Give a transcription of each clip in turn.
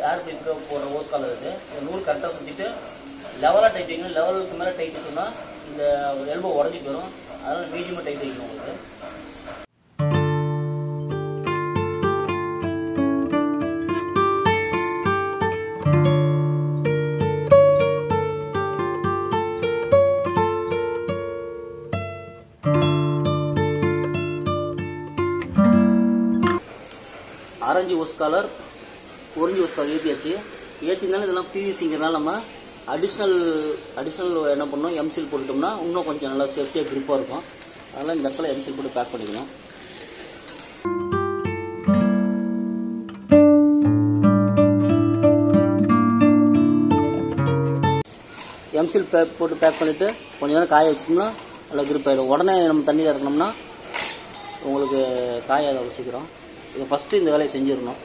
ஏர் பைப்புக்கு போடுற hose collar இது இந்த நூல் கரெக்டாக சுற்றிட்டு லெவலாக டைட் வைக்கணும் லெவலுக்கு மேலே டைட் வச்சோம்னா இந்த எல்போ உடஞ்சி போயிடும் அதனால் மீடியமாக டைட் வைக்கணும் உங்களுக்கு ஆரஞ்சு ஓஸ் காலர் ஒரிஞ்சு ஓஸ் காலர் ஏற்றியாச்சு ஏற்றினாலும் இதெல்லாம் பிவிசிங்கிறனால நம்ம அடிஷ்னல் அடிஷ்னல் என்ன பண்ணோம் எம்சில் போட்டுட்டோம்னா இன்னும் கொஞ்சம் நல்லா சேஃப்டியாக grip-ஆ இருக்கும் அதனால் இந்த இடத்துல எம்சில் போட்டு பேக் பண்ணிக்கணும் எம்சில் பேக் போட்டு பேக் பண்ணிவிட்டு கொஞ்ச நேரம் காய வச்சிட்டோம்னா நல்லா grip ஆகிடும் உடனே நம்ம தண்ணியில் இறக்கணும்னா உங்களுக்கு காயாது அவ்வளோ சீக்கிரம் இதை ஃபஸ்ட்டு இந்த வேலையை செஞ்சிடணும்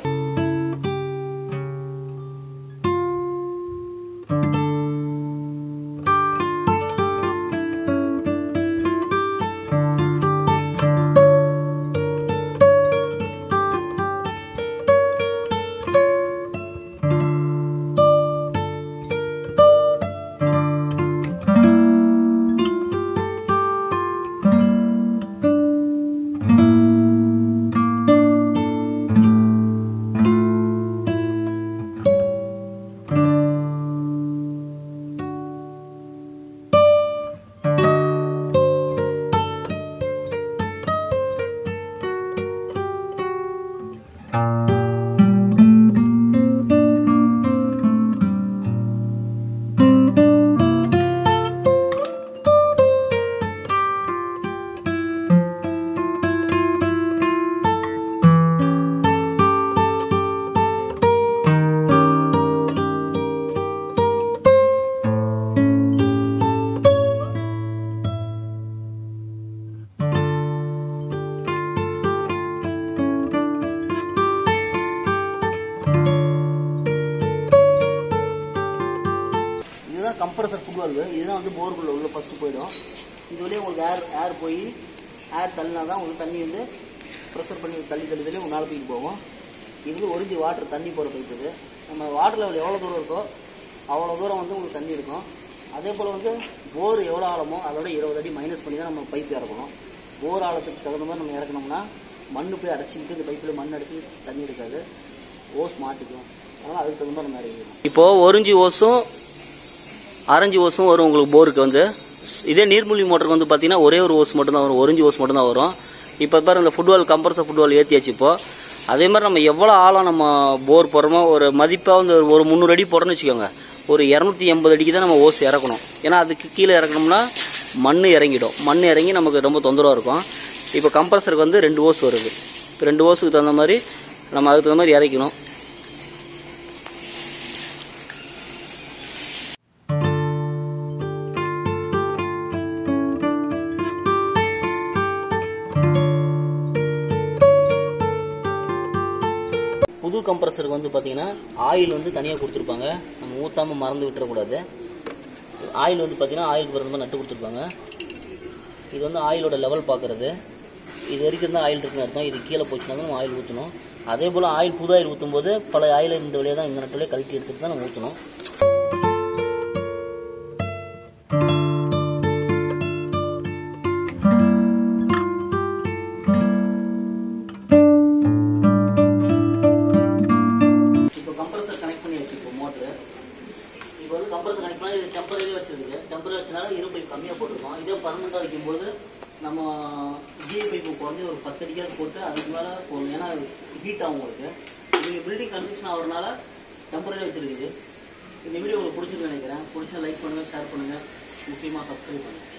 இதுதான் கம்ப்ரஸர் ஃபுட் வருது இதுதான் வந்து போருக்குள்ள உள்ள ஃபர்ஸ்ட் போயிடும் இது வழியே உங்களுக்கு ஏர் ஏர் போய் ஏர் தள்ளினா தான் உங்களுக்கு தண்ணி வந்து ப்ரெஷர் பண்ணி தள்ளி தள்ளி தள்ளி உங்களால் தூக்கிட்டு போகும் இது வந்து ஒரிஜி வாட்டர் தண்ணி போகிற பைப் இது நம்ம வாட்டர் லெவல் எவ்வளோ தூரம் இருக்கோ அவ்வளோ தூரம் வந்து உங்களுக்கு தண்ணி இருக்கும் அதே போல் வந்து போர் எவ்வளோ ஆழமோ அதோட இருபது அடி மைனஸ் பண்ணி தான் நம்ம பைப் இறக்கணும் போர் ஆழத்துக்கு தகுந்த மாதிரி நம்ம இறக்கணும்னா மண்ணு போய் அடைச்சிக்கிட்டு இந்த பைப்பில் மண் அடைச்சி தண்ணி இருக்காது ஓஸ் மாட்டிக்கும் அதனால் அதுக்கு தகுந்த மாதிரி நம்ம இறக்கணும் இப்போது ஒரிஞ்சி ஓஸும் ஆரஞ்சு ஓஸும் வரும் உங்களுக்கு போருக்கு வந்து இதே நீர்மூழ்கி மோட்டருக்கு வந்து பார்த்தீங்கன்னா ஒரே ஒரு ஓஸ் மட்டும் தான் வரும் ஒரிஞ்சு ஓஸ் மட்டும் தான் வரும் இப்போ பாரு இந்த ஃபுட்பால் கம்ப்ரஸர் ஃபுட்பால் ஏற்றியாச்சு இப்போ அதே மாதிரி நம்ம எவ்வளோ ஆழம் நம்ம போர் போடுறோமோ ஒரு மதிப்பாக வந்து ஒரு முந்நூறு அடி போடுறோம்னு வச்சுக்கோங்க ஒரு இரநூத்தி எண்பது அடிக்கு தான் நம்ம ஓஸ் இறக்கணும் ஏன்னா அதுக்கு கீழே இறக்கணும்னா மண் இறங்கிடும் மண் இறங்கி நமக்கு ரொம்ப தொந்தரவாக இருக்கும் இப்போ கம்ப்ரஸருக்கு வந்து ரெண்டு ஓஸ் வருது இப்போ ரெண்டு ஓஸுக்கு தகுந்த மாதிரி நம்ம அதுக்கு தகுந்த மாதிரி இறக்கணும் புது கம்ப்ரஸருக்கு வந்து பார்த்தீங்கன்னா ஆயில் வந்து தனியாக கொடுத்துருப்பாங்க நம்ம ஊற்றாமல் மறந்து விட்டுறக்கூடாது ஆயில் வந்து பார்த்தீங்கன்னா ஆயில் பிறந்த நட்டு கொடுத்துருப்பாங்க இது வந்து ஆயிலோட லெவல் பார்க்குறது இது வரைக்கும் தான் ஆயில் இருக்குன்னு அர்த்தம் இது கீழே போச்சுன்னா தான் நம்ம ஆயில் ஊற்றணும் அதே போல் ஆயில் புது ஆயில் ஊற்றும் போது பல ஆயில் இந்த வழியாக தான் இந்த நட்டுலேயே கழட்டி எடுத்துட்டு தான் நம்ம ஊற்றணும் இப்போ கம்ப்ரஸர் கனெக்ட் பண்ணி வச்சிருக்கோம் இப்போ மோட்ரு இப்போ வந்து கம்ப்ரஸர் கனெக்ட் பண்ணி இது டெம்பரரி வச்சிருக்கு டெம்பரரி வச்சனால இரு பைப் கம்மியாக போட்டிருக்கோம் இதே பர்மனெண்ட்டாக வைக்கும்போது நம்ம ஜிஐ பைப்பு குறைஞ்சி ஒரு பத்து அடிக்காவது போட்டு அதுக்கு மேலே போடணும் ஏன்னா ஹீட் ஆகும் உங்களுக்கு நீங்கள் பில்டிங் கன்ஸ்ட்ரக்ஷன் ஆகிறதுனால டெம்பரரி வச்சிருக்குது இந்த வீடியோ உங்களுக்கு பிடிச்சிருக்கு நினைக்கிறேன் பிடிச்சா லைக் பண்ணுங்கள் ஷேர் பண்ணுங்கள் முக்கியமாக சப்ஸ்கிரைப் பண்ணுங்கள்